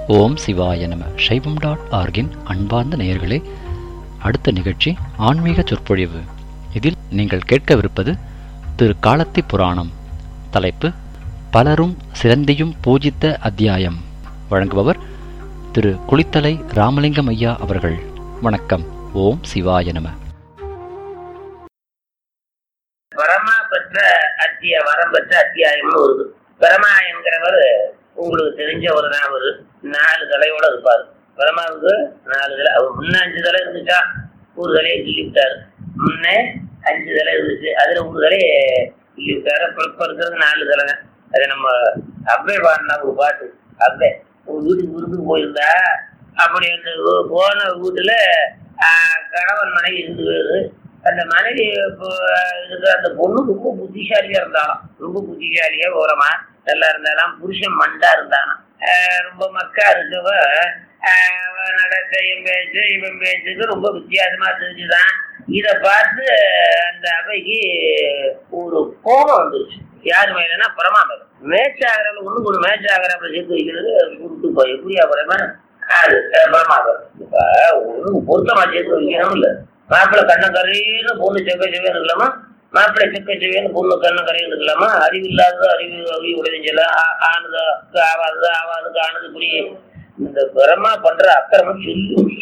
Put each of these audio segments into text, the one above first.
ஓம் சிவாய நம சைவம் டாட் ஆர்கின் அன்பார்ந்த நேயர்களே அடுத்த நிகழ்ச்சி ஆன்மீக சொற்பொழிவு இதில் நீங்கள் கேட்கவிருப்பது திரு காலத்தி புராணம் தலைப்பு பலரும் சிறந்தியும் பூஜித்த அத்தியாயம் வழங்குபவர் திரு குளித்தலை ராமலிங்கம் ஐயா அவர்கள் வணக்கம் ஓம் சிவாய நம பரமா பெற்ற அத்திய வரம் பெற்ற அத்தியாயம்னு வருது பரமா என்கிறவர் உங்களுக்கு தெரிஞ்சவர் தான் அவரு நாலு தலையோட இருப்பாரு பரமாவுக்கு நாலு தலை அவர் முன்ன அஞ்சு தலை இருந்துச்சா ஒரு தலையை கிள்ளி விட்டாரு முன்ன அஞ்சு தலை இருந்துச்சு அதுல ஒரு தலையை கிள்ளி விட்டாரு அப்புறம் இப்ப இருக்கிறது நாலு தலைங்க அது நம்ம அவ்வை பாடினா ஒரு பாட்டு அவ்வை ஒரு வீட்டுக்கு விருந்துக்கு போயிருந்தா அப்படி அந்த ஊ- போன வீட்டுல ஆஹ், கணவன் மனைவி இருந்து பேரு அந்த மனைவி இப்போ இருக்கிற அந்த பொண்ணு ரொம்ப புத்திசாலியா இருந்தாலும் ரொம்ப புத்திசாலியா ஓரமா நல்லா இருந்தாலும் புருஷன் மண்டா இருந்தானா ஆஹ் ரொம்ப மக்கா இருக்கவ ஆஹ் அவ நடக்க என் பேச்சு இவன் பேச்சுக்கு ரொம்ப வித்தியாசமா தெரிஞ்சுதான் இத பார்த்து அந்த அவைக்கு ஒரு கோபம் வந்துருச்சு யாரு மேலனா பரமா மேல மேட்ச் ஆகிறவங்க ஒண்ணு ஒரு மேட்ச் ஆகிறவங்க சேர்த்து வைக்கிறது விட்டு போய் எப்படியா பரமா அது பரமாபுரம் இப்ப ஒண்ணு பொருத்தமா சேர்த்து வைக்கணும் இல்ல மாப்பிள்ளை கண்ண கரையின்னு பொண்ணு செக்க செவ்வேன்னு இருக்கலாமா மாப்பிள்ளை செக்க செவ்வேன்னு பொண்ணு கண்ண கரையின்னு இருக்கலாமா அறிவு இல்லாதது அறிவு அறிவு உடைஞ்சல ஆனது ஆவாது ஆவாதுக்கு ஆனது இப்படி இந்த பிரமா பண்ற அக்கிரமம் சொல்லி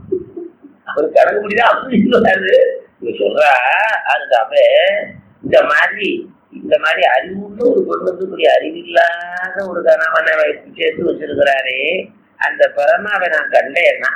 ஒரு கணக்கு முடிதான் அப்படி சொல்லாது நீ சொல்றா அதுக்காக இந்த மாதிரி இந்த மாதிரி அறிவுள்ள ஒரு பொண்ணுக்கு இப்படி அறிவில்லாத ஒரு கணவனை வைத்து சேர்த்து வச்சிருக்கிறாரே அந்த பரமாவை நான் கண்டேன்னா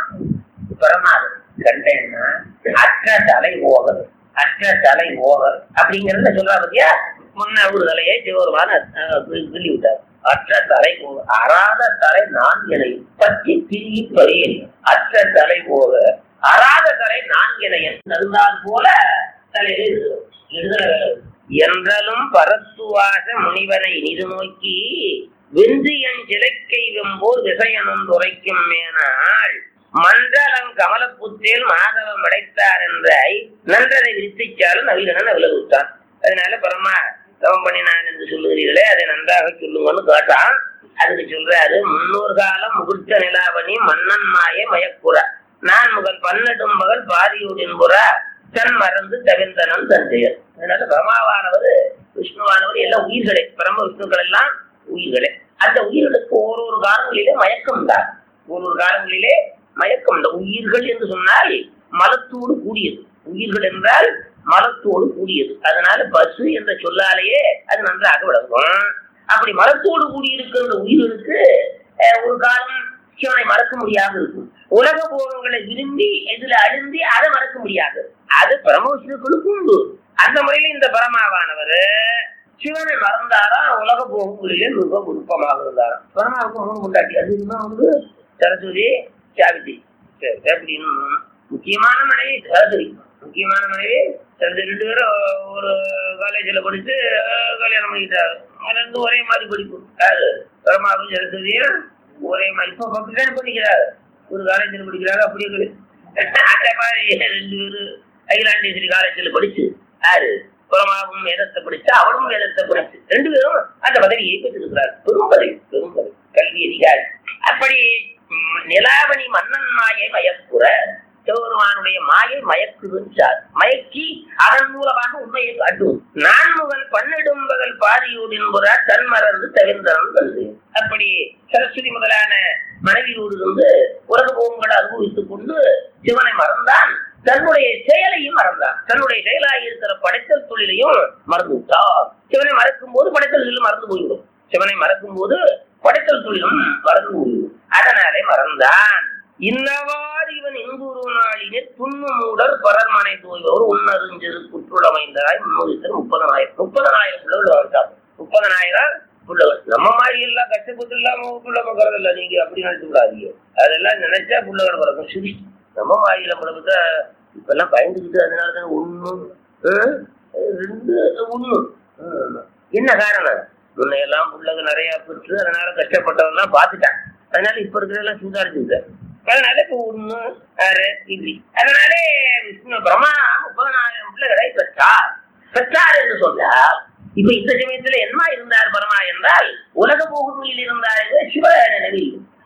பரமாவை கண்டேன்னா அற்ற தலை ஓவர் அற்ற தலை ஓவர் அப்படிங்கறத சொல்றா பத்தியா முன்ன ஒரு தலையை சிவருமான கிள்ளி விட்டார் அற்ற தலை போக அறாத தலை நான்கினை பற்றி திரிகி பறியல் அற்ற தலை போக அறாத தலை நான்கினையன் இருந்தால் போல தலையில எழுதுகிறோம். எழுதுற என்றலும் பரத்துவாச முனிவனை இது நோக்கி வென்று என் சிலைக்கை வெம்போர் விசயனும் துரைக்கும் மேனாள் மண்டலம் கமலப்புத்தேல் மாதவம் அடைத்தார் என்றாய் நன்றதை விரித்திச்சாலும் நவீனன் விலகுத்தான் அதனால பரமா தவம் பண்ணினான் என்று சொல்லுகிறீர்களே அதை நன்றாக சொல்லுங்கன்னு கேட்டான் அதுக்கு சொல்றாரு முன்னூறு காலம் முகூர்த்த நிலாவணி மன்னன் மாய மயக்குற நான் முகல் பன்னெடும் மகள் பாதியூடின்புற தன் மறந்து தவிர்ந்தனன் தந்தையர் அதனால பிரமாவானவர் விஷ்ணுவானவர் எல்லாம் உயிர்களே பிரம்ம விஷ்ணுக்கள் எல்லாம் உயிர்களே அந்த உயிர்களுக்கு ஓரொரு காலங்களிலே மயக்கம் தான் ஒரு ஒரு காலங்களிலே மயக்கம் இந்த உயிர்கள் என்று சொன்னால் மலத்தோடு கூடியது உயிர்கள் என்றால் மலத்தோடு கூடியது அதனால பசு என்ற சொல்லாலேயே அது நன்றாக விளங்கும் அப்படி மலத்தோடு கூடியிருக்கிற உயிர்களுக்கு அஹ், ஒரு காலம் சிவனை மறக்க முடியாது இருக்கும் உலக போகங்களை விரும்பி இதுல அழுந்தி அதை மறக்க முடியாது அது பரமவிஷ்ணுக்களுக்கும் உண்டு அந்த முறையில இந்த பரமாவானவர் சிவனை மறந்தாரா உலக போகங்களிலே மிக விருப்பமாக இருந்தாராம் பரமாவுக்கு மூணு கொண்டாட்டி அது இன்னும் வந்து சரஸ்வதி சாவித்தி சரி அப்படின்னு முக்கியமான மனைவி சரஸ்வதி முக்கியமான மனைவி சரஸ்வதி ரெண்டு பேரும் ஒரு காலேஜில் படிச்சு அஹ், கல்யாணம் பண்ணிக்கிட்டாரு ரெண்டு ஒரே மாதிரி படிப்பு யாரு பரமாவும் சரஸ்வதியும் ஒரே மாதிரி இப்போ கல்யாணம் பண்ணிக்கிறாரு ஒரு காலேஜில் படிக்கிறாங்க அப்படியே கல்யாணம். அந்த மாதிரி ரெண்டு பேரும் அகிலாண்டேஸ்வரி காலேஜில் படிச்சு யாரு புறமாவும் வேதத்தை படிச்சு அவளும் வேதத்தை படிச்சு ரெண்டு பேரும் அந்த பதவியை பெற்றிருக்கிறார் பெரும் பதவி பெரும் பதவி கல்வி அதிகாரி அப்படி ம், நிலாவணி மன்னன் மாயை மயக்குற சிவபெருமானுடைய மாயை மயக்குதுன்றார் மயக்கி அதன் மூலமாக உண்மையை காட்டும் நான்முகன் பன்னிடும் பகல் பாதியோடு என்புற தன் மறந்து தவிர்ந்தனம் தந்து அப்படி சரஸ்வதி முதலான மனைவியோடு இருந்து உலக போகங்களை அனுபவித்துக் கொண்டு சிவனை மறந்தான் தன்னுடைய செயலையும் மறந்தான் தன்னுடைய செயலாக இருக்கிற படைத்தல் தொழிலையும் மறந்து விட்டார் சிவனை மறக்கும் போது படைத்தல் தொழிலும் மறந்து போய்விடும் சிவனை மறக்கும் போது படைத்தல் தொழிலும் மறந்து போய்விடும் அதனாலே மறந்தான் இன்னவாறு இவன் இன்புறு நாளிலே துண்ணு மூடர் பரர்மனை தோய்வர் உன்னறிஞ்சது குற்றுளமைந்ததாய் முன்னூறு முப்பதனாயிரம் முப்பதனாயிரம் பிள்ளைகள் வாழ்ந்தார் முப்பதனாயிரம் பிள்ளைகள் நம்ம மாதிரி எல்லாம் கஷ்டப்பட்டு இல்லாம புள்ள பிறக்கிறது இல்ல நீங்க அப்படி நினைச்சு விடாதீங்க அதெல்லாம் நினைச்சா பிள்ளைகள் பிறக்கும் சரி நம்ம மாதிரியில பிறகு இப்ப எல்லாம் பயந்துக்கிட்டு அதனாலதான் ஒண்ணு ஆஹ், ரெண்டு ஒண்ணு ஆஹ். என்ன காரணம் முன்னையெல்லாம் பிள்ளைங்க நிறைய பெற்று அதனால கஷ்டப்பட்டவெல்லாம் பார்த்துட்டான் அதனால இப்ப இருக்கிறதெல்லாம் சுதாரிச்சுட்டார் அதனால இப்ப ஒண்ணு ஆறு இப்படி அதனாலே விஷ்ணு பிரம்மா முப்பதனாயிரம் பிள்ளைகளை பெற்றார் பெற்றார் என்று சொன்னார் இப்ப இந்த சமயத்துல என்ன இருந்தார் பரமா என்றால் உலக போகுதில் இருந்தார் சிவ நினைவில்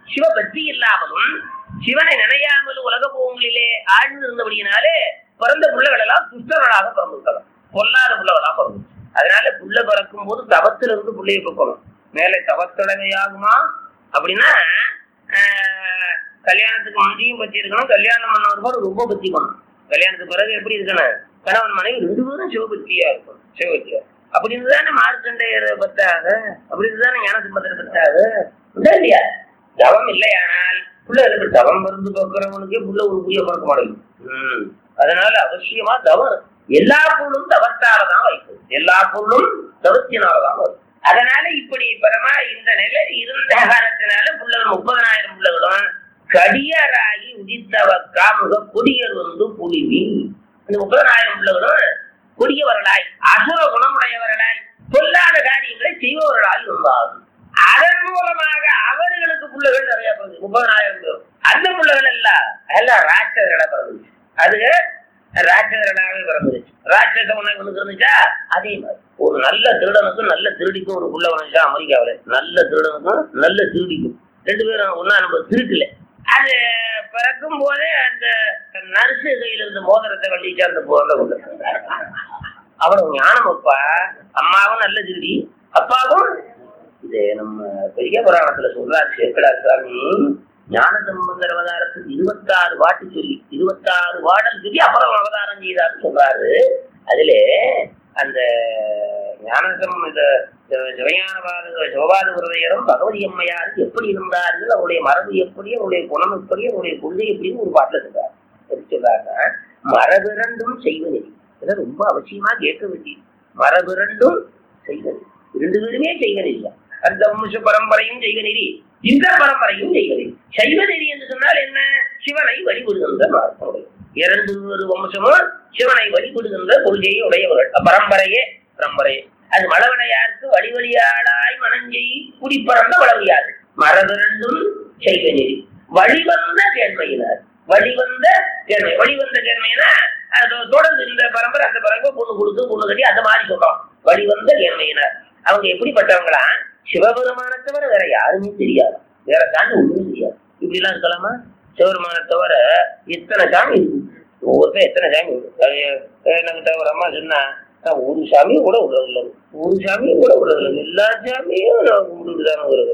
சிவபக்தி இல்லாமலும் சிவனை நினையாமலும் உலக போகங்களிலே ஆழ்ந்து இருந்தபடியினாலே பிறந்த பிள்ளைகள் எல்லாம் துஷ்டர்களாக பிறந்துவிட்டன பொல்லாத பிள்ளைகளா பிறந்து அதனால புள்ள பிறக்கும் போது தவத்துல இருந்து பிள்ளைய பிறக்கணும் மேலே தவத்தடவையாகுமா அப்படின்னா ஆஹ், கல்யாணத்துக்கு முந்தியும் பத்தி இருக்கணும் கல்யாணம் பண்ணவர்கள் ரொம்ப பத்தி பண்ணணும் கல்யாணத்துக்கு பிறகு எப்படி இருக்கணும் கணவன் மனைவி ரெண்டு பேரும் சிவபக்தியா இருக்கும் சிவபக்தியா அப்படி இருந்துதானே மார்க்கண்டையர் பத்தாக அப்படி இருந்துதானே ஞான சம்பந்தர் பத்தாக உண்டா இல்லையா தவம் இல்லையானால் பிள்ளைகளுக்கு தவம் மருந்து பார்க்கிறவனுக்கே புள்ள ஒரு புரிய பார்க்க மாட்டேங்குது உம். அதனால அவசியமா தவம் எல்லா பொருளும் தவத்தாலதான் வைக்கும் எல்லா பொருளும் தவத்தினாலதான் வரும் அதனால இப்படி பரமா இந்த நிலை இருந்த காலத்தினால பிள்ளைகள் முப்பதனாயிரம் பிள்ளைகளும் கடியராகி உதித்தவ காமுக கொடியர் வந்து புலிவி இந்த முப்பதனாயிரம் பிள்ளைகளும் கொடியவர்களாய் அசுர குணமுடையவர்களாய் பொல்லாத காரியங்களை செய்பவர்களாய் இருந்தார்கள் அதன் மூலமாக அவர்களுக்கு பிள்ளைகள் நிறைய பிறகு முப்பதனாயிரம் பேர் அந்த பிள்ளைகள் எல்லாம் எல்லாம் ராட்சதர்களா பிறந்துச்சு அது ராட்சதர்களாகவே பிறந்துச்சு ராட்சத உனக்கு ஒண்ணு இருந்துச்சா அதே மாதிரி ஒரு நல்ல திருடனுக்கும் நல்ல திருடிக்கும் ஒரு புள்ள வந்துச்சா அமெரிக்காவில நல்ல திருடனுக்கும் நல்ல திருடிக்கும் ரெண்டு பேரும் ஒன்னா நம்ம திருட்டுல அது பிறக்கும் போதே அந்த நர்ஸு கையில இருந்த மோதிரத்தை கண்டிச்சு அந்த போத அவ்வளவு ஞானம் அப்பா அம்மாவும் நல்ல திருடி அப்பாவும் இது நம்ம பெரிய புராணத்துல சொல்றாரு சேக்கடா சுவாமி ஞான சம்பந்தர் அவதாரத்துக்கு இருபத்தாறு பாட்டு சொல்லி இருபத்தாறு பாடல் சொல்லி அப்புறம் அவதாரம் செய்தார்னு சொல்றாரு அதுல அந்த ஞானசம் இந்த சிவஞானபாத சிவபாத விரதையரும் பகவதி அம்மையாருக்கு எப்படி இருந்தார்கள் அவருடைய மரபு எப்படி அவருடைய குணம் எப்படி அவருடைய கொள்கை எப்படின்னு ஒரு பாட்டுல சொல்றாரு எப்படி சொல்றாருன்னா மரபிரண்டும் செய்வது இதெல்லாம் ரொம்ப அவசியமா கேட்க வேண்டியது மரபிரண்டும் செய்வது ரெண்டு பேருமே செய்வ நெறி அந்த வம்ச பரம்பரையும் செய்வ நெறி இந்த பரம்பரையும் செய்வ நெறி சைவ நெறி என்று சொன்னால் என்ன சிவனை வழிபடுகின்ற மார்க்கம் இரண்டு ஒரு வம்சமும் சிவனை வழிபடுகின்ற கொள்கையை உடையவர்கள் பரம்பரையே பரம்பரையே அது மழவனையாருக்கு வழிவழியாளாய் மனஞ்செய் குடிப்பறந்த வளவியார் மரபிரண்டும் செய்வ நெறி வழிவந்த கேண்மையினார் வழிவந்த கேண்மை வழிவந்த கேண்மைனா அது தொடர்ந்து இந்த பரம்பரை அந்த பரம்பரை பொண்ணு கொடுத்து பொண்ணு கட்டி அந்த மாதிரி சொல்றோம் வழிவந்த கேண்மையினார் அவங்க எப்படிப்பட்டவங்களா சிவபெருமானை தவிர வேற யாருமே தெரியாது வேற சாமி ஒண்ணுமே தெரியாது இப்படி எல்லாம் இருக்கலாமா சிவபெருமானை தவிர இத்தனை சாமி இருக்கு ஒவ்வொருத்தர் எத்தனை சாமி இருக்கு அது எனக்கு ஒரு அம்மா சொன்னா நான் ஒரு சாமியும் கூட விடுறதில்ல ஒரு சாமியும் கூட விடுறதில்ல எல்லா சாமியும் நான் கும்பிட்டு தானே வருது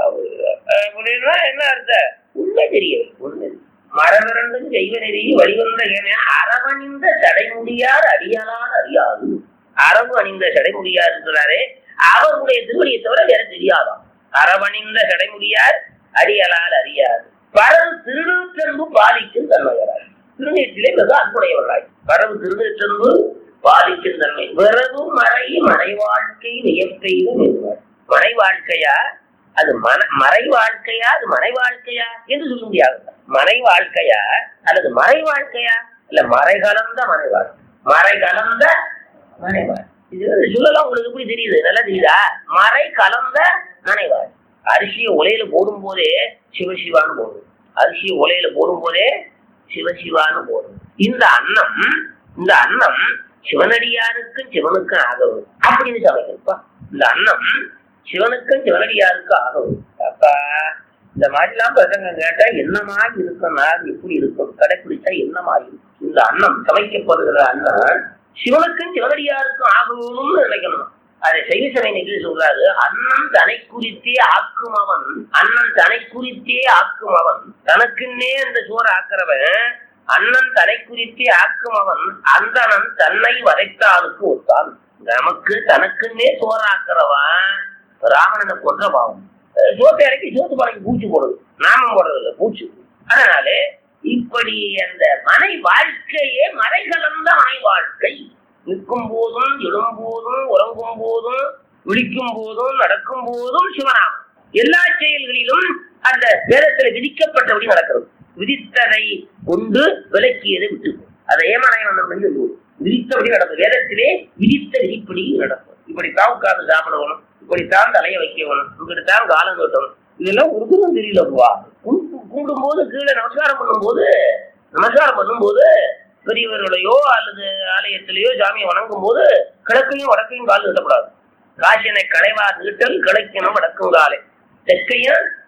அப்படின்னா என்ன அர்த்தம் உண்மை தெரியல உண்மை மரபிரண்டும் செய்வ நெறி வழிவந்த ஏனைய அரவணிந்த சடைமுடியார் அடியாளால் அறியாது அரவு அணிந்த சடைமுடியார் இருக்கிறாரே அவருடைய திருவடியை தவிர வேற தெரியாதாம் அரவணிந்த சடைமுடியார் அடியலால் அறியாது பரவு திருநூற்றன்பு பாலிக்கும் தன்மையராய் திருநீற்றிலே மிக அன்புடையவர்களாய் பரவு திருநூற்றன்பு பாலிக்கும் தன்மை விரவு மறை மறை வாழ்க்கை வியப்பெய்தும் என்பார் மறை வாழ்க்கையா அது மன மறை வாழ்க்கையா அது மனை வாழ்க்கையா என்று சொல்ல முடியாது மனை வாழ்க்கையா அல்லது மறை வாழ்க்கையா இல்ல மறை கலந்த மனை வாழ்க்கை மறை கலந்த மனை வாழ்க்கை இது வந்து சொல்லலாம் உங்களுக்கு எப்படி தெரியுது நல்லா தெரியுதா மறை கலந்த மனை வாழ்க்கை அரிசியை உலையில போடும் போதே சிவசிவான்னு போடும் அரிசியை உலையில போடும் போதே சிவசிவான்னு போடும் இந்த அன்னம் இந்த அன்னம் சிவனடியாருக்கும் சிவனுக்கும் ஆகவும் அப்படின்னு சமைக்கிறப்பா இந்த அன்னம் சிவனுக்கும் சிவனடியாருக்கும் ஆகவும் அப்பா இந்த மாதிரிலாம் பசங்க கேட்டா என்ன மாதிரி இருக்கும் நாள் எப்படி இருக்கும் கடைபிடிச்சா என்ன மாதிரி இருக்கும் இந்த அன்னம் சமைக்கப்படுகிற அன்னம் சிவனுக்கும் சிவனடியாருக்கும் ஆகணும்னு நினைக்கணும் அதை செய்தி சபை நிகழ்ச்சி சொல்றாரு அண்ணன் தனை குறித்தே ஆக்கும் அவன் அண்ணன் தனை குறித்தே ஆக்கும் அவன் தனக்குன்னே அந்த சோறு ஆக்குறவன் அண்ணன் தனை குறித்தே ஆக்கும் அவன் அந்தனன் தன்னை வரைத்தாளுக்கு ஒத்தான் நமக்கு தனக்குன்னே சோறாக்குறவன் ராவணனை கொன்ற பாவம் சோத்தை இறக்கி சோத்து பானைக்கு பூச்சி போடுது நாமம் போடுறது இல்லை பூச்சி அதனால இப்படி அந்த மனை வாழ்க்கையே மறை கலந்த மனை வாழ்க்கை நிற்கும் போதும் எழும் போதும் உறங்கும் போதும் விழிக்கும் போதும் நடக்கும் போதும் சிவநாமம் எல்லா செயல்களிலும் அந்த வேதத்துல விதிக்கப்பட்டபடி நடக்கிறது விதித்ததை கொண்டு விலக்கியதை விட்டு அதை ஏமாயம் சொல்லுவோம் விதித்தபடி நடக்கும் வேதத்திலே விதித்த விதிப்படி நடக்கும் இப்படித்தான் உட்கார்ந்து சாப்பிடணும் இப்படித்தான் தலைய வைக்கணும் இப்படித்தான் காலம் கட்டணும் இதெல்லாம் ஒருத்தரும் தெரியலப்பா கும்பிடும் போது கீழே நமஸ்காரம் பண்ணும்போது நமஸ்காரம் பண்ணும்போது பெரியவர்களையோ அல்லது ஆலயத்திலேயோ சாமியை வணங்கும் போது கிழக்கையும் வடக்கையும் கால் நீட்டக்கூடாது காசியனை களைவா நீட்டல் கிழக்கினும் வடக்கும் காலை தெற்கையும்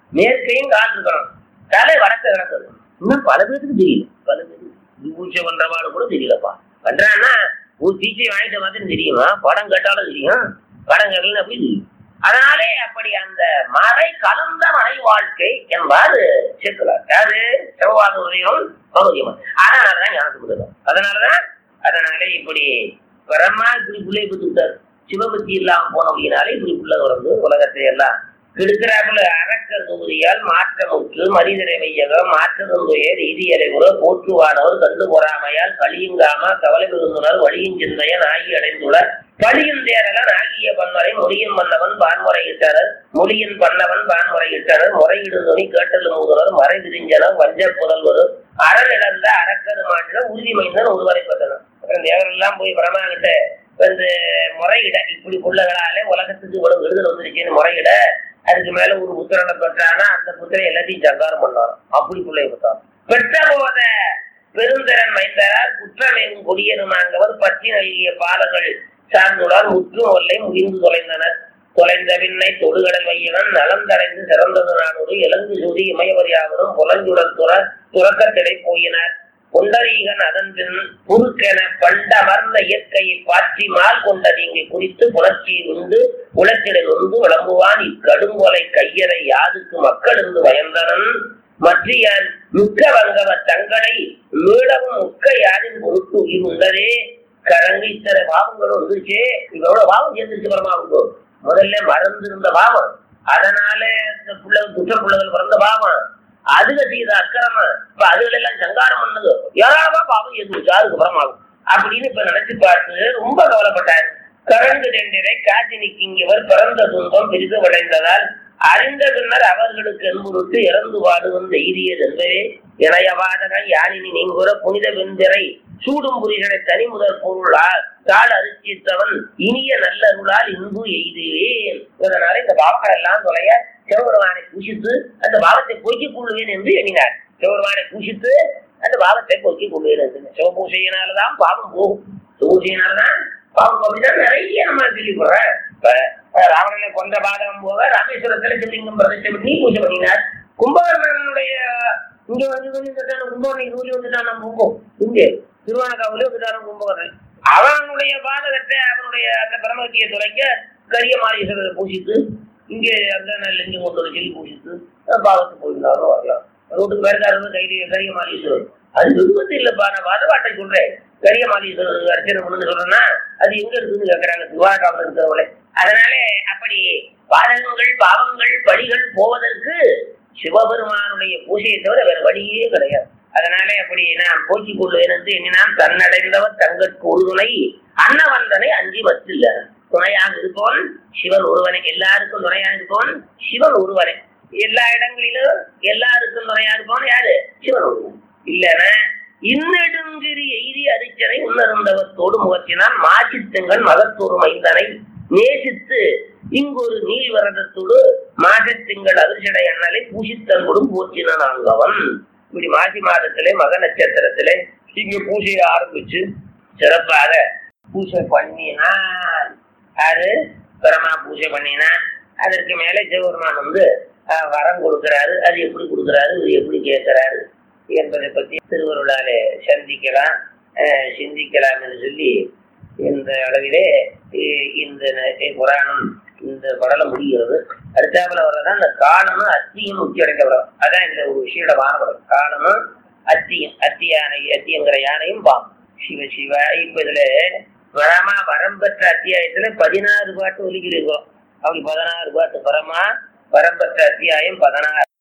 மேற்கையும் கால் இருக்கணும் தலை வடக்க கிடக்குது இன்னும் பல பேருக்கு தெரியல பல பேருக்கு இது பூஜை பண்றவாடு கூட தெரியலப்பா பண்றான்னா ஒரு டீச்சை வாங்கிட்ட மாதிரி தெரியுமா படம் கேட்டாலும் தெரியும் படம் கேட்கல அப்படி தெரியும் அதனாலே அப்படி அந்த மறை கலந்த மறை வாழ்க்கை என்பாரு சேர்க்கிறார் யாரு செவ்வாத உதயம் பகுதியம் அதனாலதான் ஞானத்துக்கு முதலாம் அதனாலதான் அதனாலே இப்படி பிரம்மா இப்படி பிள்ளை கொடுத்துட்டார் சிவபக்தி இல்லாம போனவங்கனாலே இப்படி பிள்ளை வந்து உலகத்தை எல்லாம் கெடுக்கிறாப்புல அரக்கர் தொகுதியால் மாற்றமுற்று மனிதரை வையகம் மாற்றதுந்துயர் இதியரை உற போற்றுவானவர் கண்டு பொறாமையால் கலியுங்காம கவலை மிகுந்துனர் வழியின் சிந்தையன் ஆகி அடைந்துள்ளார் பழியின் தேரலன் ஆகிய பன்மரை மொழியின் மன்னவன் பான்முறையிட்டனர் மொழியின் பண்ணவன் பான்முறையிட்டனர் முறையிடு துணி கேட்டல் மூதனர் மறை விரிஞ்சனர் வஞ்ச புதல்வர் அறநிழந்த அரக்கர் மாற்ற உறுதிமைந்தன் ஒருவரைப்பட்டனர் அப்புறம் தேவரெல்லாம் போய் பிரமா கிட்ட வந்து முறையிட இப்படி புள்ளகளாலே உலகத்துக்கு இவ்வளவு விடுதல் வந்துருச்சுன்னு முறையிட அதுக்கு மேல ஒரு புத்திரனை பெற்றானா அந்த புத்திரை எல்லாத்தையும் சங்காரம் பண்ணாராம் அப்படி பிள்ளைய பெற்றார் பெற்ற போத பெருந்திறன் வைத்தரார் குற்றமேவும் கொடியனுமாங்கவர் பற்றி நல்கிய பாலங்கள் சார்ந்துள்ளார் முற்றும் ஒல்லை முகிந்து தொலைந்தனர் தொலைந்த பின்னை தொடுகடல் வையவன் நலந்தடைந்து சிறந்தது நானூறு இலங்கு சூதி இமயவரியாவதும் புலஞ்சுடல் துற துறக்கத்திடை போயினர் கொண்டரீகன் அதன் பின் குறுக்கென பண்டமர்ந்த இயற்கையை பாற்றி மால் கொண்டது இங்கே குறித்து புணர்ச்சி உண்டு உலக்கிடல் உண்டு விளம்புவான் இக்கடுங்கொலை கையறை யாதுக்கு மக்கள் இருந்து பயந்தனன் மற்றியான் மிக்க வங்கவ தங்களை மீளவும் முக்க யாரின் பொருட்டு உயிர் உண்டதே கரங்கு இத்தனை பாவங்கள் வந்துருச்சு இவ்வளவு பாவம் சேர்ந்துருச்சு பரமாவுக்கு முதல்ல மறந்து இருந்த பாவம் அதனால இந்த பிள்ளை குற்ற பிள்ளைகள் பிறந்த பாவம் அதுக செய்த அக்கிரம இப்ப அதுகள் எல்லாம் சங்காரம் பண்ணது ஏராளமா பாவம் எதுவும் யாருக்கு புறமாகும் அப்படின்னு இப்ப நினைச்சு பார்த்து ரொம்ப கவலைப்பட்டார் கரண்டு தெண்டிரை காட்சி நிற்கிங்கவர் பிறந்த துன்பம் பெரிது விளைந்ததால் அறிந்த பின்னர் அவர்களுக்கு என்புருட்டு இறந்து பாடுவன் எய்தியது என்பதே இணையவாதகன் யானினி நீங்குற புனித வெந்திரை சூடும் புரிகளை தனி முதல் பொருளால் தாள் அரிசித்தவன் இனிய நல்லருளால் இன்பு எய்துவேன் இதனால இந்த பாவங்கள் எல்லாம் தொலைய சிவபெருமானை பூஷித்து அந்த பாவத்தை போக்கிக் கொள்வேன் என்று எண்ணினார் சிவபெருமானை பூஷித்து அந்த பாவத்தை போக்கிக் கொள்வேன் என்று சிவபூசையினாலதான் பாவம் போகும் சிவபூசையினால்தான் பாவம் அப்படிதான் நிறைய நம்ம கேள்விப்படுறேன் இப்ப அஹ், ராவணனை கொன்ற பாதகம் போக ராமேஸ்வரத்துல சிவலிங்கம் பிரதிஷ்டை பண்ணி பூஜை பண்ணினார் கும்பகர்ணனுடைய இங்க வந்து வந்துட்டான கும்பகர்ணன் சூரிய வந்துட்டான கும்பம் இங்கே திருவானகாவிலே வந்துட்டான கும்பகர்ணன் அவனுடைய பாதகத்தை அவனுடைய அந்த பிரமகத்தியை துளைக்க கரிய மாரீஸ்வரரை பூசித்து இங்கே அந்த நெஞ்சு கொண்டு ஒரு சொல்லி பூசித்து அஹ், பாவத்துக்கு போயிருந்தாலும் வரலாம் ரோட்டுக்கு வேறுகாரங்க கையில கரிய மாரீஸ்வரர் அது விருப்பத்து இல்லப்பா நான் வாதவாட்டை சொல்றேன் கரிய மாரீஸ்வரர் அர்ச்சனை பண்ணுன்னு சொல்றேன்னா அது எங்க இருக்குன்னு கேட்கறாங்க திருவானகாவில் இருக்கிறவங்களே அதனாலே அப்படி பாதகங்கள் பாவங்கள் படிகள் போவதற்கு சிவபெருமானுடைய பூஜையை தவிர வேற வழியே கிடையாது அதனாலே அப்படி நான் போக்கிக் கொள்வேன் என்று எண்ணினான் தன்னடைந்தவர் தங்கற்கு உறுதுணை அன்னவந்தனை அஞ்சி வச்சில்ல துணையாக இருப்பவன் சிவன் ஒருவனை எல்லாருக்கும் துணையாக இருப்பவன் சிவன் ஒருவனை எல்லா இடங்களிலும் எல்லாருக்கும் துணையா இருப்பவன் யாரு சிவன் ஒருவன் இல்லன இன்னெடுங்கிரி எய்தி அரிச்சனை உன்னருந்தவத்தோடு முகத்தினான் மாசித்தங்கள் மகத்தோறு மைந்தனை நேசித்து இங்கொரு நீள் வரதத்தோடு மாசத்திங்கள் அதிர்ஷடை அண்ணலை பூசித்தன்புடும் போற்றினான் அங்கவன் இப்படி மாசி மாதத்திலே மக நட்சத்திரத்திலே இங்க பூஜையை ஆரம்பிச்சு சிறப்பாக பூஜை பண்ணினான் யாரு பரமா பூஜை பண்ணினான் அதற்கு மேலே சிவபெருமான் வந்து ஆஹ், வரம் கொடுக்கிறாரு அது எப்படி கொடுக்கிறாரு இது எப்படி கேட்கிறாரு என்பதை பற்றி திருவருளாலே சந்திக்கலாம் ஆஹ், சிந்திக்கலாம் என்று சொல்லி இந்த அளவிலே இ- இந்த ந- புராணம் இந்த படலம் முடிகிறது அடுத்தாப்புல வர்றதான் இந்த காலமும் அத்தியும் உச்சி அடைந்த படம் அதான் இந்த ஒரு விஷயமான படம் காலமும் அத்தியும் அத்தி யானை அத்தியங்கிற யானையும் பாம்பு சிவ சிவ இப்ப இதுல வரமா வரம் பெற்ற அத்தியாயத்துல பதினாறு பாட்டு ஒலிக்கிட்டு இருக்கோம் அப்படி பதினாறு பாட்டு வரமா வரம் பெற்ற அத்தியாயம் பதினாறு